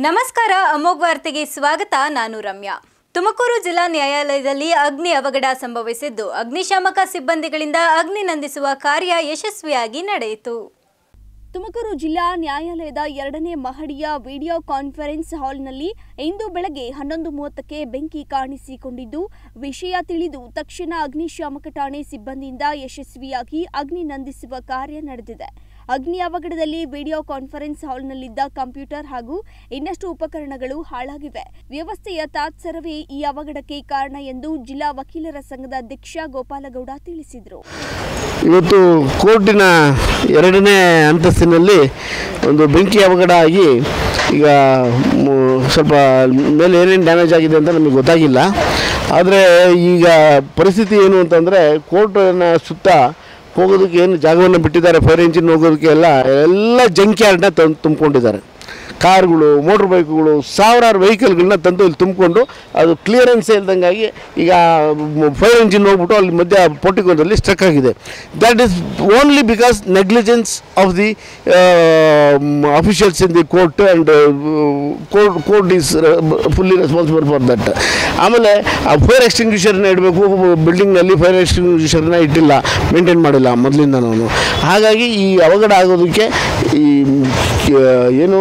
ನಮಸ್ಕಾರ ಅಮೋಘ್ ವಾರ್ತೆಗೆ ಸ್ವಾಗತ ನಾನು ರಮ್ಯಾ ತುಮಕೂರು ಜಿಲ್ಲಾ ನ್ಯಾಯಾಲಯದಲ್ಲಿ ಅಗ್ನಿ ಅವಘಡ ಸಂಭವಿಸಿದ್ದು ಅಗ್ನಿಶಾಮಕ ಸಿಬ್ಬಂದಿಗಳಿಂದ ಅಗ್ನಿ ನಂದಿಸುವ ಕಾರ್ಯ ಯಶಸ್ವಿಯಾಗಿ ನಡೆಯಿತು ತುಮಕೂರು ಜಿಲ್ಲಾ ನ್ಯಾಯಾಲಯದ ಎರಡನೇ ಮಹಡಿಯ ವಿಡಿಯೋ ಕಾನ್ಫರೆನ್ಸ್ ಹಾಲ್ನಲ್ಲಿ ಇಂದು ಬೆಳಗ್ಗೆ ಹನ್ನೊಂದು ಮೂವತ್ತಕ್ಕೆ ಬೆಂಕಿ ಕಾಣಿಸಿಕೊಂಡಿದ್ದು ವಿಷಯ ತಿಳಿದು ತಕ್ಷಣ ಅಗ್ನಿಶಾಮಕ ಠಾಣೆ ಸಿಬ್ಬಂದಿಯಿಂದ ಯಶಸ್ವಿಯಾಗಿ ಅಗ್ನಿ ನಂದಿಸುವ ಕಾರ್ಯ ನಡೆದಿದೆ ಅಗ್ನಿ ಅವಘಡದಲ್ಲಿ ವಿಡಿಯೋ ಕಾನ್ಫರೆನ್ಸ್ ಹಾಲ್ನಲ್ಲಿದ್ದ ಕಂಪ್ಯೂಟರ್ ಹಾಗೂ ಇನ್ನಷ್ಟು ಉಪಕರಣಗಳು ಹಾಳಾಗಿವೆ ವ್ಯವಸ್ಥೆಯ ತಾತ್ಸರವೇ ಈ ಅವಘಡಕ್ಕೆ ಕಾರಣ ಎಂದು ಜಿಲ್ಲಾ ವಕೀಲರ ಸಂಘದ ಅಧ್ಯಕ್ಷ ಗೋಪಾಲಗೌಡ ತಿಳಿಸಿದರು ಇವತ್ತು ಕೋರ್ಟಿನ ಎರಡನೇ ಅಂತಸ್ತಿನಲ್ಲಿ ಒಂದು ಬೆಂಕಿ ಅವಘಡ ಆಗಿ ಈಗ ಮು- ಸ್ವಲ್ಪ ಮೇಲೆ ಏನೇನು ಡ್ಯಾಮೇಜ್ ಆಗಿದೆ ಅಂತ ನಮಗೆ ಗೊತ್ತಾಗಿಲ್ಲ ಆದರೆ ಈಗ ಪರಿಸ್ಥಿತಿ ಏನು ಅಂತಂದರೆ ಕೋರ್ಟಿನ ಸುತ್ತ ಹೋಗೋದಕ್ಕೆ ಏನು ಜಾಗವನ್ನು ಬಿಟ್ಟಿದ್ದಾರೆ ಫೈರ್ ಇಂಜಿನ್ ಹೋಗೋದಕ್ಕೆ ಎಲ್ಲ ಎಲ್ಲ ಜಂಕ್ ಯಾರ್ಡ್ನ ತಂದು ತುಂಬಿಕೊಂಡಿದ್ದಾರೆ ಕಾರ್ಗಳು ಮೋಟ್ರ್ ಬೈಕ್ಗಳು ಸಾವಿರಾರು ವೆಹಿಕಲ್ಗಳನ್ನ ತಂದು ಇಲ್ಲಿ ತುಂಬಿಕೊಂಡು ಅದು ಕ್ಲಿಯರೆನ್ಸ್ ಇಲ್ದಂಗಾಗಿ ಈಗ ಫೈರ್ ಇಂಜಿನ್ ಹೋಗ್ಬಿಟ್ಟು ಅಲ್ಲಿ ಮಧ್ಯ ಪೋರ್ಟಿಕೋದಲ್ಲಿ ಸ್ಟ್ರಕ್ ಆಗಿದೆ that is only because negligence of the officials in the court and court court is fully responsible for that ಆಮೇಲೆ ಆ ಫೈರ್ ಎಕ್ಸ್ಟಿಂಗ್ವಿಷರ್ನ ಇಡಬೇಕು ಬಿಲ್ಡಿಂಗ್ನಲ್ಲಿ ಫೈರ್ ಎಕ್ಸ್ಟಿಂಗ್ವಿಷರ್ನ ಇಟ್ಟಿಲ್ಲ ಮೇಂಟೈನ್ ಮಾಡಿಲ್ಲ ಮೊದಲಿಂದ ನಾನು ಹಾಗಾಗಿ ಈ ಅವಘಡ ಆಗೋದಕ್ಕೆ ಈ ಆ, ಏನು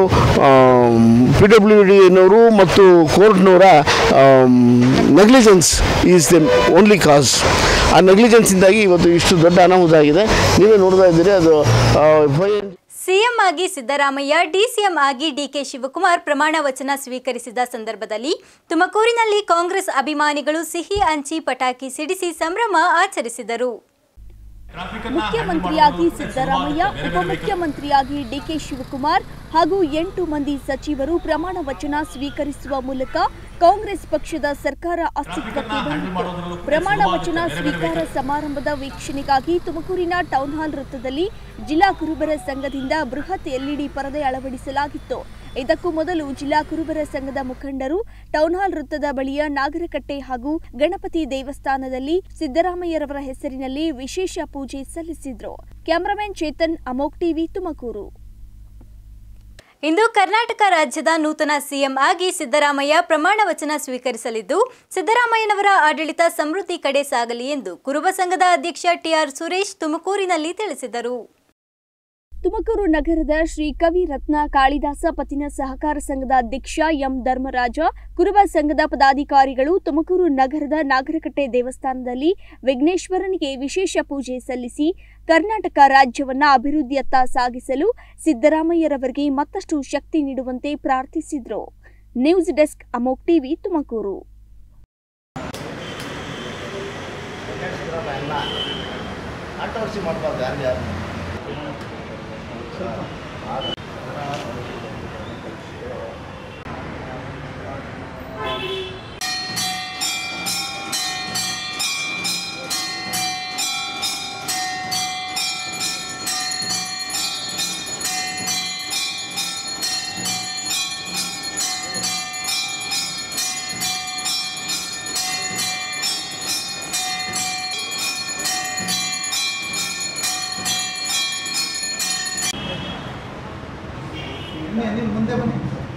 ಪಿ ಡಬ್ಲ್ಯೂ ಡಿನವರು ಮತ್ತು ಕೋರ್ಟ್ನವರ negligence is the only cause ಆ ನೆಗ್ಲಿಜೆನ್ಸಿಂದಾಗಿ ಇವತ್ತು ಇಷ್ಟು ದೊಡ್ಡ ಅನಾಹುತ ಆಗಿದೆ ನೀವೇ ನೋಡ್ತಾ ಇದ್ದೀರಿ ಅದು ಫೈರ್ ಸಿಎಂ ಆಗಿ ಸಿದ್ದರಾಮಯ್ಯ ಡಿಸಿಎಂ ಆಗಿ ಡಿಕೆ ಶಿವಕುಮಾರ್ ಪ್ರಮಾಣ ವಚನ ಸ್ವೀಕರಿಸಿದ ಸಂದರ್ಭದಲ್ಲಿ ತುಮಕೂರಿನಲ್ಲಿ ಕಾಂಗ್ರೆಸ್ ಅಭಿಮಾನಿಗಳು ಸಿಹಿ ಹಂಚಿ ಪಟಾಕಿ ಸಿಡಿಸಿ ಸಂಭ್ರಮ ಆಚರಿಸಿದರು ಮುಖ್ಯಮಂತ್ರಿಯಾಗಿ ಸಿದ್ದರಾಮಯ್ಯ ಉಪಮುಖ್ಯಮಂತ್ರಿಯಾಗಿ ಡಿಕೆ ಶಿವಕುಮಾರ್ ಹಾಗೂ ಎಂಟು ಮಂದಿ ಸಚಿವರು ಪ್ರಮಾಣ ವಚನ ಸ್ವೀಕರಿಸುವ ಮೂಲಕ ಕಾಂಗ್ರೆಸ್ ಪಕ್ಷದ ಸರ್ಕಾರ ಅಸ್ತಿತ್ವಕ್ಕೆ ಬಂದಿತ್ತು ಪ್ರಮಾಣ ವಚನ ಸ್ವೀಕಾರ ಸಮಾರಂಭದ ವೀಕ್ಷಣೆಗಾಗಿ ತುಮಕೂರಿನ ಟೌನ್ ಹಾಲ್ ವೃತ್ತದಲ್ಲಿ ಜಿಲ್ಲಾ ಕುರುಬರ ಸಂಘದಿಂದ ಬೃಹತ್ ಎಲ್ಇಡಿ ಪರದೆ ಅಳವಡಿಸಲಾಗಿತ್ತು ಇದಕ್ಕೂ ಮೊದಲು ಜಿಲ್ಲಾ ಕುರುಬರ ಸಂಘದ ಮುಖಂಡರು ಟೌನ್ ಹಾಲ್ ವೃತ್ತದ ಬಳಿಯ ನಾಗರಕಟ್ಟೆ ಹಾಗೂ ಗಣಪತಿ ದೇವಸ್ಥಾನದಲ್ಲಿ ಸಿದ್ದರಾಮಯ್ಯರವರ ಹೆಸರಿನಲ್ಲಿ ವಿಶೇಷ ಪೂಜೆ ಸಲ್ಲಿಸಿದ್ರು ಕ್ಯಾಮರಾಮನ್ ಚೇತನ್ ಅಮೋಕ್ ಟಿವಿ ತುಮಕೂರು ಇಂದು ಕರ್ನಾಟಕ ರಾಜ್ಯದ ನೂತನ ಸಿಎಂ ಆಗಿ ಸಿದ್ದರಾಮಯ್ಯ ಪ್ರಮಾಣ ವಚನ ಸ್ವೀಕರಿಸಲಿದ್ದು ಸಿದ್ದರಾಮಯ್ಯನವರ ಆಡಳಿತ ಸಮೃದ್ಧಿ ಕಡೆ ಸಾಗಲಿ ಎಂದು ಕುರುಬ ಸಂಘದ ಅಧ್ಯಕ್ಷ ಟಿಆರ್ ಸುರೇಶ್ ತುಮಕೂರಿನಲ್ಲಿ ತಿಳಿಸಿದರು ತುಮಕೂರು ನಗರದ ಶ್ರೀ ಕವಿ ರತ್ನ ಕಾಳಿದಾಸ ಪತ್ತಿನ ಸಹಕಾರ ಸಂಘದ ಅಧ್ಯಕ್ಷ ಎಂ ಧರ್ಮರಾಜ ಕುರುಬ ಸಂಘದ ಪದಾಧಿಕಾರಿಗಳು ತುಮಕೂರು ನಗರದ ನಾಗರಕಟ್ಟೆ ದೇವಸ್ಥಾನದಲ್ಲಿ ವಿಘ್ನೇಶ್ವರನಿಗೆ ವಿಶೇಷ ಪೂಜೆ ಸಲ್ಲಿಸಿ ಕರ್ನಾಟಕ ರಾಜ್ಯವನ್ನ ಅಭಿವೃದ್ಧಿಯತ್ತ ಸಾಗಿಸಲು ಸಿದ್ದರಾಮಯ್ಯರವರಿಗೆ ಮತ್ತಷ್ಟು ಶಕ್ತಿ ನೀಡುವಂತೆ ಪ್ರಾರ್ಥಿಸಿದ್ರು news desk Amogh TV Tumakuru ಮುಂದೆ ಬನ್ನಿ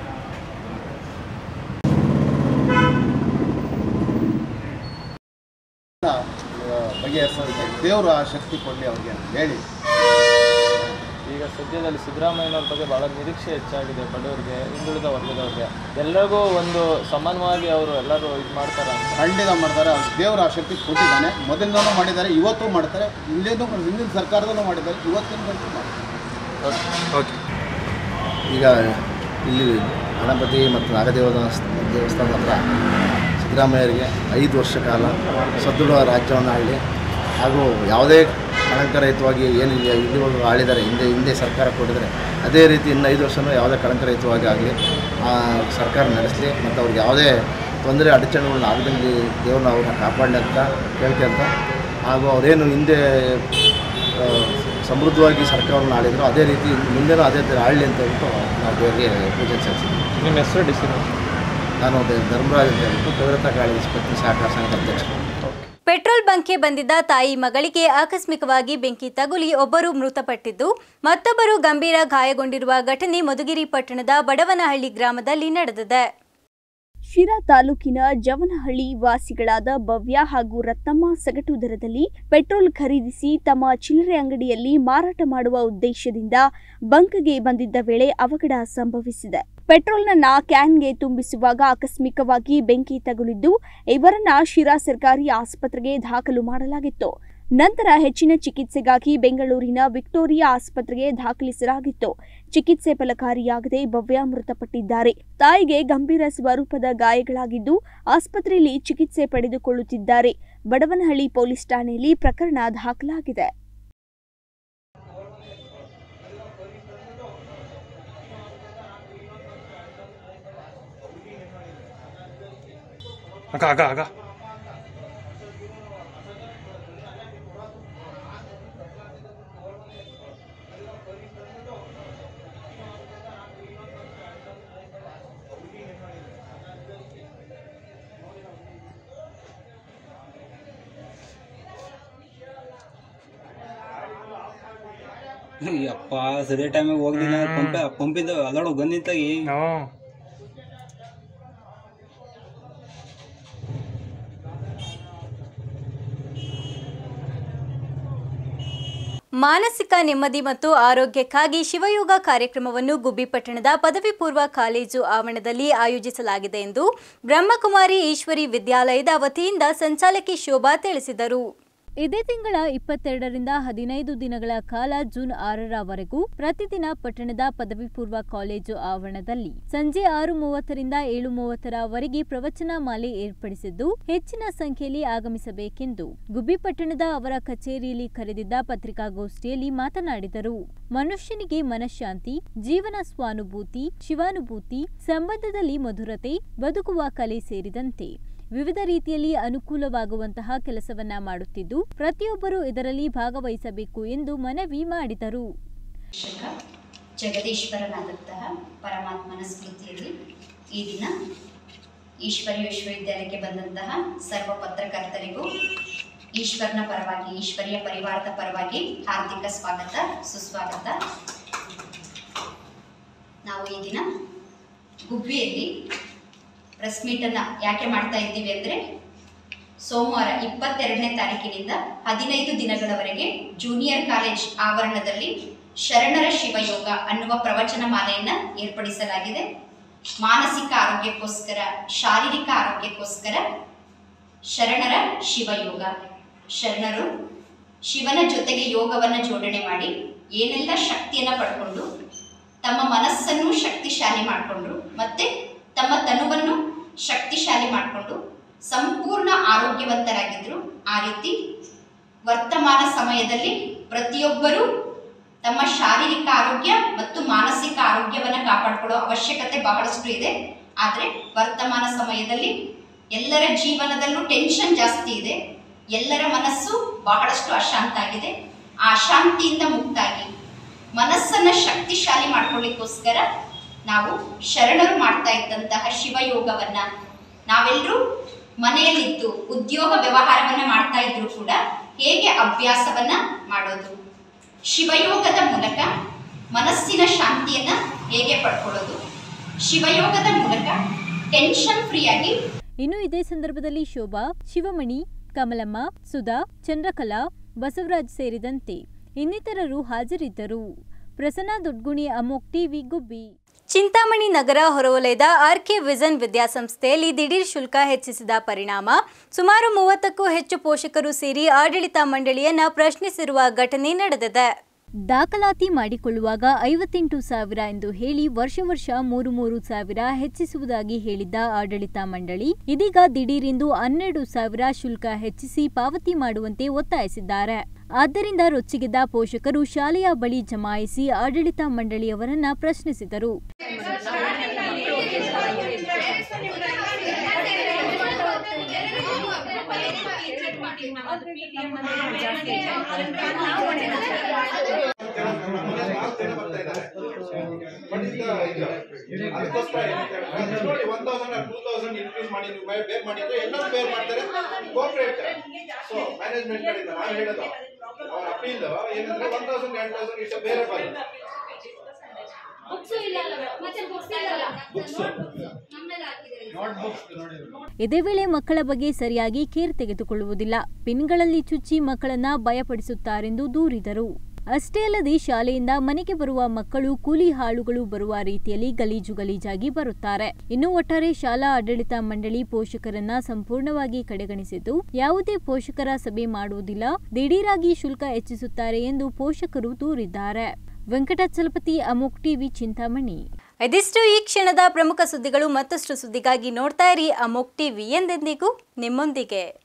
ಬಗೆಹರಿಸೋದಕ್ಕೆ ದೇವರು ಆ ಶಕ್ತಿ ಕೊಡಲಿ ಅವ್ರಿಗೆ ಅಂತ ಹೇಳಿ ಈಗ ಸದ್ಯದಲ್ಲಿ ಸಿದ್ದರಾಮಯ್ಯನವ್ರ ಬಗ್ಗೆ ಬಹಳ ನಿರೀಕ್ಷೆ ಹೆಚ್ಚಾಗಿದೆ ಬಡವರಿಗೆ ಹಿಂದುಳಿದ ವರ್ಗದವ್ರಿಗೆ ಎಲ್ಲರಿಗೂ ಒಂದು ಸಮಾನವಾಗಿ ಅವರು ಎಲ್ಲರೂ ಇದು ಮಾಡ್ತಾರೆ ಅಂತ ಖಂಡಿತ ಮಾಡ್ತಾರೆ ಅವ್ರು ದೇವರು ಆ ಶಕ್ತಿ ಕೊಟ್ಟಿದ್ದಾನೆ ಮೊದಲಿಂದನೂ ಮಾಡಿದ್ದಾರೆ ಇವತ್ತು ಮಾಡ್ತಾರೆ ಇಲ್ಲೇನು ಹಿಂದಿನ ಸರ್ಕಾರದಲ್ಲೂ ಮಾಡಿದ್ದಾರೆ ಇವತ್ತಿನ ಮಾಡ್ತಾರೆ ಈಗ ಇಲ್ಲಿ ಗಣಪತಿ ಮತ್ತು ನಾಗದೇವ ದೇವಸ್ಥಾನ ಹತ್ರ ಸಿದ್ದರಾಮಯ್ಯರಿಗೆ ಐದು ವರ್ಷ ಕಾಲ ಸದೃಢ ರಾಜ್ಯವನ್ನು ಆಳಿ ಹಾಗೂ ಯಾವುದೇ ಕಳಂಕರಹಿತವಾಗಿ ಏನಿದೆ ಇಲ್ಲಿವರೆಗೂ ಆಳಿದ್ದಾರೆ ಹಿಂದೆ ಹಿಂದೆ ಸರ್ಕಾರ ಕೊಟ್ಟಿದ್ದಾರೆ ಅದೇ ರೀತಿ ಇನ್ನು ಐದು ವರ್ಷವೂ ಯಾವುದೇ ಕಳಂಕರಹಿತವಾಗಿ ಆಗಲಿ ಆ ಸರ್ಕಾರ ನಡೆಸಲಿ ಮತ್ತು ಅವ್ರಿಗೆ ಯಾವುದೇ ತೊಂದರೆ ಅಡಚಣೆಗಳನ್ನ ಆಗದಂಗೆ ದೇವ್ರನ್ನ ಅವ್ರನ್ನ ಕಾಪಾಡಲಿ ಅಂತ ಕೇಳ್ಕೊಂತ ಹಾಗೂ ಅವರೇನು ಹಿಂದೆ ಆ, ಸಮೃದ್ಧವಾಗಿ ಸರ್ಕಾರವನ್ನು ಆಳಿದ್ರು ಅದೇ ರೀತಿ ಮುಂದೆನೂ ಅದೇ ಥರ ಆಳಲಿ ಅಂತ ಹೇಳ್ಬಿಟ್ಟು ನಾವು ದೇವರಿಗೆ ಪೂಜೆ ಸಲ್ಲಿಸಿದ್ವಿ ನಿಮ್ಮ ಹೆಸರು ಡಿಸಿ ನಾನು ಧರ್ಮರಾಜ್ ಅಂತ ಹೇಳ್ಬಿಟ್ಟು ಕವಿರತ ಕಾಳಿ ಪತ್ನಿ ಸಹಕಾರ ಸಂಘದ ಅಧ್ಯಕ್ಷರು ಪೆಟ್ರೋಲ್ ಬಂಕ್ಗೆ ಬಂದಿದ್ದ ತಾಯಿ ಮಗಳಿಗೆ ಆಕಸ್ಮಿಕವಾಗಿ ಬೆಂಕಿ ತಗುಲಿ ಒಬ್ಬರು ಮೃತಪಟ್ಟಿದ್ದು ಮತ್ತೊಬ್ಬರು ಗಂಭೀರ ಗಾಯಗೊಂಡಿರುವ ಘಟನೆ ಮಧುಗಿರಿ ಪಟ್ಟಣದ ಬಡವನಹಳ್ಳಿ ಗ್ರಾಮದಲ್ಲಿ ನಡೆದಿದೆ ಶಿರಾ ತಾಲೂಕಿನ ಜವನಹಳ್ಳಿ ವಾಸಿಗಳಾದ ಭವ್ಯ ಹಾಗೂ ರತ್ನಮ್ಮ ಸಗಟು ದರದಲ್ಲಿ ಪೆಟ್ರೋಲ್ ಖರೀದಿಸಿ ತಮ್ಮ ಚಿಲ್ಲರೆ ಅಂಗಡಿಯಲ್ಲಿ ಮಾರಾಟ ಮಾಡುವ ಉದ್ದೇಶದಿಂದ ಬಂಕ್ಗೆ ಬಂದಿದ್ದ ವೇಳೆ ಅವಘಡ ಸಂಭವಿಸಿದೆ ಪೆಟ್ರೋಲ್ನ ಕ್ಯಾನ್ಗೆ ತುಂಬಿಸುವಾಗ ಆಕಸ್ಮಿಕವಾಗಿ ಬೆಂಕಿ ತಗುಲಿದ್ದು ಇವರನ್ನ ಶಿರಾ ಸರ್ಕಾರಿ ಆಸ್ಪತ್ರೆಗೆ ದಾಖಲು ಮಾಡಲಾಗಿತ್ತು ನಂತರ ಹೆಚ್ಚಿನ ಚಿಕಿತ್ಸೆಗಾಗಿ ಬೆಂಗಳೂರಿನ ವಿಕ್ಟೋರಿಯಾ ಆಸ್ಪತ್ರೆಗೆ ದಾಖಲಿಸಲಾಗಿತ್ತು ಚಿಕಿತ್ಸೆ ಫಲಕಾರಿಯಾಗದೆ ಭವ್ಯ ಮೃತಪಟ್ಟಿದ್ದಾರೆ ತಾಯಿಗೆ ಗಂಭೀರ ಸ್ವರೂಪದ ಗಾಯಗಳಾಗಿದ್ದು ಆಸ್ಪತ್ರೆಯಲ್ಲಿ ಚಿಕಿತ್ಸೆ ಪಡೆದುಕೊಳ್ಳುತ್ತಿದ್ದಾರೆ ಬಡವನಹಳ್ಳಿ ಪೊಲೀಸ್ ಠಾಣೆಯಲ್ಲಿ ಪ್ರಕರಣ ದಾಖಲಾಗಿದೆ ಆಗ ಆಗ ಆಗ ಯಪ್ಪ ಸರಿ ಟೈಮಿಗೆ ಹೋಗ್ದಿಲ್ಲ ಪಂಪ ಪಂಪಿಂದ ಅಲ್ಲಾಡೋ ಗಂದಿಂತಾಗಿ ಹ್ಞೂ ಮಾನಸಿಕ ನೆಮ್ಮದಿ ಮತ್ತು ಆರೋಗ್ಯಕ್ಕಾಗಿ ಶಿವಯೋಗ ಕಾರ್ಯಕ್ರಮವನ್ನು ಗುಬ್ಬಿ ಪಟ್ಟಣದ ಪದವಿ ಪೂರ್ವ ಕಾಲೇಜು ಆವರಣದಲ್ಲಿ ಆಯೋಜಿಸಲಾಗಿದೆ ಎಂದು ಬ್ರಹ್ಮಕುಮಾರಿ ಈಶ್ವರಿ ವಿದ್ಯಾಲಯದ ವತಿಯಿಂದ ಸಂಚಾಲಕಿ ಶೋಭಾ ತಿಳಿಸಿದರು ಇದೇ ತಿಂಗಳ ಇಪ್ಪತ್ತೆರಡರಿಂದ ಹದಿನೈದು ದಿನಗಳ ಕಾಲ ಜೂನ್ ಆರರವರೆಗೂ ಪ್ರತಿದಿನ ಪಟ್ಟಣದ ಪದವಿ ಪೂರ್ವ ಕಾಲೇಜು ಆವರಣದಲ್ಲಿ ಸಂಜೆ ಆರು ಮೂವತ್ತರಿಂದ ಏಳು ಮೂವತ್ತರವರೆಗೆ ಪ್ರವಚನ ಮಾಲೆ ಏರ್ಪಡಿಸಿದ್ದು ಹೆಚ್ಚಿನ ಸಂಖ್ಯೆಯಲ್ಲಿ ಆಗಮಿಸಬೇಕೆಂದು ಗುಬ್ಬಿ ಪಟ್ಟಣದ ಅವರ ಕಚೇರಿಯಲ್ಲಿ ಕರೆದಿದ್ದ ಪತ್ರಿಕಾಗೋಷ್ಠಿಯಲ್ಲಿ ಮಾತನಾಡಿದರು ಮನುಷ್ಯನಿಗೆ ಮನಃಶಾಂತಿ ಜೀವನ ಸ್ವಾನುಭೂತಿ ಶಿವಾನುಭೂತಿ ಸಂಬಂಧದಲ್ಲಿ ಮಧುರತೆ ಬದುಕುವ ಕಲೆ ಸೇರಿದಂತೆ ವಿವಿಧ ರೀತಿಯಲ್ಲಿ ಅನುಕೂಲವಾಗುವಂತಹ ಕೆಲಸವನ್ನ ಮಾಡುತ್ತಿದ್ದು ಪ್ರತಿಯೊಬ್ಬರೂ ಇದರಲ್ಲಿ ಭಾಗವಹಿಸಬೇಕು ಎಂದು ಮನವಿ ಮಾಡಿದರು ಶಿಕ್ಷಕ ಜಗದೀಶ್ವರನಾದಂತಹ ಪರಮಾತ್ಮನ ಸ್ಮೃತಿಯಲ್ಲಿ ಈ ದಿನ ಈಶ್ವರಿ ವಿಶ್ವವಿದ್ಯಾಲಯಕ್ಕೆ ಬಂದಂತಹ ಸರ್ವ ಪತ್ರಕರ್ತರಿಗೂ ಈಶ್ವರನ ಪರವಾಗಿ ಈಶ್ವರಿಯ ಪರಿವಾರದ ಪರವಾಗಿ ಹಾರ್ದಿಕ ಸ್ವಾಗತ ಸುಸ್ವಾಗತ ನಾವು ಈ ದಿನ ಗುಬ್ಬಿಯಲ್ಲಿ ಪ್ರೆಸ್ ಮೀಟನ್ನು ಯಾಕೆ ಮಾಡ್ತಾ ಇದ್ದೀವಿ ಅಂದರೆ ಸೋಮವಾರ ಇಪ್ಪತ್ತೆರಡನೇ ತಾರೀಕಿನಿಂದ ಹದಿನೈದು ದಿನಗಳವರೆಗೆ ಜೂನಿಯರ್ ಕಾಲೇಜ್ ಆವರಣದಲ್ಲಿ ಶರಣರ ಶಿವಯೋಗ ಅನ್ನುವ ಪ್ರವಚನ ಮಾಲೆಯನ್ನ ಏರ್ಪಡಿಸಲಾಗಿದೆ ಮಾನಸಿಕ ಆರೋಗ್ಯಕ್ಕೋಸ್ಕರ ಶಾರೀರಿಕ ಆರೋಗ್ಯಕ್ಕೋಸ್ಕರ ಶರಣರ ಶಿವಯೋಗ ಶರಣರು ಶಿವನ ಜೊತೆಗೆ ಯೋಗವನ್ನು ಜೋಡಣೆ ಮಾಡಿ ಏನೆಲ್ಲ ಶಕ್ತಿಯನ್ನು ಪಡ್ಕೊಂಡು ತಮ್ಮ ಮನಸ್ಸನ್ನು ಶಕ್ತಿಶಾಲಿ ಮಾಡಿಕೊಂಡ್ರು ಮತ್ತೆ ತಮ್ಮ ತನುವನ್ನು ಶಕ್ತಿಶಾಲಿ ಮಾಡಿಕೊಂಡು ಸಂಪೂರ್ಣ ಆರೋಗ್ಯವಂತರಾಗಿದ್ರು ಆ ರೀತಿ ವರ್ತಮಾನ ಸಮಯದಲ್ಲಿ ಪ್ರತಿಯೊಬ್ಬರೂ ತಮ್ಮ ಶಾರೀರಿಕ ಆರೋಗ್ಯ ಮತ್ತು ಮಾನಸಿಕ ಆರೋಗ್ಯವನ್ನು ಕಾಪಾಡಿಕೊಳ್ಳೋ ಅವಶ್ಯಕತೆ ಬಹಳಷ್ಟು ಇದೆ ಆದರೆ ವರ್ತಮಾನ ಸಮಯದಲ್ಲಿ ಎಲ್ಲರ ಜೀವನದಲ್ಲೂ ಟೆನ್ಷನ್ ಜಾಸ್ತಿ ಇದೆ ಎಲ್ಲರ ಮನಸ್ಸು ಬಹಳಷ್ಟು ಅಶಾಂತ ಆಗಿದೆ ಆ ಅಶಾಂತಿಯಿಂದ ಮುಕ್ತಾಗಿ ಮನಸ್ಸನ್ನ ಶಕ್ತಿಶಾಲಿ ಮಾಡ್ಕೊಳ್ಳಿಕ್ಕೋಸ್ಕರ ನಾವು ಶರಣರು ಮಾಡ್ತಾ ಇದ್ದಂತಹ ಶಿವಯೋಗವನ್ನ ನಾವೆಲ್ಲರೂ ಮನೆಯಲ್ಲಿದ್ದು ಉದ್ಯೋಗ ವ್ಯವಹಾರವನ್ನ ಮಾಡ್ತಾ ಇದ್ರು ಕೂಡ ಹೇಗೆ ಅಭ್ಯಾಸವನ್ನ ಮಾಡೋದು ಶಿವಯೋಗದ ಮೂಲಕ ಮನಸ್ಸಿನ ಶಾಂತಿಯನ್ನ ಹೇಗೆ ಪಡ್ಕೊಳ್ಳೋದು ಶಿವಯೋಗದ ಮೂಲಕ ಟೆನ್ಷನ್ ಫ್ರೀಯಾಗಿ ಇನ್ನು ಇದೇ ಸಂದರ್ಭದಲ್ಲಿ ಶೋಭಾ ಶಿವಮಣಿ ಕಮಲಮ್ಮ ಸುಧಾ ಚಂದ್ರಕಲಾ ಬಸವರಾಜ್ ಸೇರಿದಂತೆ ಇನ್ನಿತರರು ಹಾಜರಿದ್ದರು ಪ್ರಸನ್ನ ದೊಡ್ಗುಣಿ ಅಮೋಕ್ ಟಿವಿ ಗುಬ್ಬಿ ಚಿಂತಾಮಣಿ ನಗರ ಹೊರವಲಯದ ಆರ್ಕೆ ವಿಷನ್ ವಿದ್ಯಾಸಂಸ್ಥೆಯಲ್ಲಿ ದಿಢೀರ್ ಶುಲ್ಕ ಹೆಚ್ಚಿಸಿದ ಪರಿಣಾಮ ಸುಮಾರು ಮೂವತ್ತಕ್ಕೂ ಹೆಚ್ಚು ಪೋಷಕರು ಸೇರಿ ಆಡಳಿತ ಮಂಡಳಿಯನ್ನ ಪ್ರಶ್ನಿಸಿರುವ ಘಟನೆ ನಡೆದಿದೆ ದಾಖಲಾತಿ ಮಾಡಿಕೊಳ್ಳುವಾಗ ಐವತ್ತೆಂಟು ಸಾವಿರ ಎಂದು ಹೇಳಿ ವರ್ಷ ವರ್ಷ ಮೂರು ಮೂರು ಸಾವಿರ ಹೆಚ್ಚಿಸುವುದಾಗಿ ಹೇಳಿದ್ದ ಆಡಳಿತ ಮಂಡಳಿ ಇದೀಗ ದಿಢೀರೆಂದು ಹನ್ನೆರಡು ಸಾವಿರ ಶುಲ್ಕ ಹೆಚ್ಚಿಸಿ ಪಾವತಿ ಮಾಡುವಂತೆ ಒತ್ತಾಯಿಸಿದ್ದಾರೆ ಆದ್ದರಿಂದ ರೊಚ್ಚಿಗೆದ್ದ ಪೋಷಕರು ಶಾಲೆಯ ಬಳಿ ಜಮಾಯಿಸಿ ಆಡಳಿತ ಮಂಡಳಿಯವರನ್ನ ಪ್ರಶ್ನಿಸಿದರು ನೋಡಿ one thousand two thousand increase ಮಾಡಿ ನೀವು ಬೇರ್ ಮಾಡಿದ್ರೆ ಎಲ್ಲರೂ ಬೇರ್ ಮಾಡ್ತಾರೆ ಕೋಪರೇಟ್ ಮ್ಯಾನೇಜ್ಮೆಂಟ್ ಕಡೆಯಿಂದ ನಾವು ಹೇಳೋದು ಅವ್ರ ಅಪೀಲ್ ಏನಂದ್ರೆ ಒನ್ ತೌಸಂಡ್ ಎರಡು ತೌಸಂಡ್ ಇಷ್ಟ ಬೇರೆ ಬರಲ್ಲ ನೋಟ್ ಬುಕ್ಸ್ ನೋಡಿ ಇದೇ ವೇಳೆ ಮಕ್ಕಳ ಬಗ್ಗೆ ಸರಿಯಾಗಿ ಕೇರ್ ತೆಗೆದುಕೊಳ್ಳುವುದಿಲ್ಲ ಪಿನ್ಗಳಲ್ಲಿ ಚುಚ್ಚಿ ಮಕ್ಕಳನ್ನ ಭಯಪಡಿಸುತ್ತಾರೆಂದು ದೂರಿದರು ಅಷ್ಟೇ ಅಲ್ಲದೆ ಶಾಲೆಯಿಂದ ಮನೆಗೆ ಬರುವ ಮಕ್ಕಳು ಕೂಲಿ ಹಾಳುಗಳು ಬರುವ ರೀತಿಯಲ್ಲಿ ಗಲೀಜು ಗಲೀಜಾಗಿ ಬರುತ್ತಾರೆ ಇನ್ನು ಒಟ್ಟಾರೆ ಶಾಲಾ ಆಡಳಿತ ಮಂಡಳಿ ಪೋಷಕರನ್ನ ಸಂಪೂರ್ಣವಾಗಿ ಕಡೆಗಣಿಸಿದ್ದು ಯಾವುದೇ ಪೋಷಕರ ಸಭೆ ಮಾಡುವುದಿಲ್ಲ ದಿಢೀರಾಗಿ ಶುಲ್ಕ ಹೆಚ್ಚಿಸುತ್ತಾರೆ ಎಂದು ಪೋಷಕರು ದೂರಿದ್ದಾರೆ ವೆಂಕಟಾಚಲಪತಿ ಅಮೋಕ್ ಟಿವಿ ಚಿಂತಾಮಣಿ ಇದಿಷ್ಟು ಈ ಕ್ಷಣದ ಪ್ರಮುಖ ಸುದ್ದಿಗಳು ಮತ್ತಷ್ಟು ಸುದ್ದಿಗಾಗಿ ನೋಡ್ತಾ ಇರಿ ಅಮೋಕ್ ಟಿವಿ ಎಂದೆಂದಿಗೂ ನಿಮ್ಮೊಂದಿಗೆ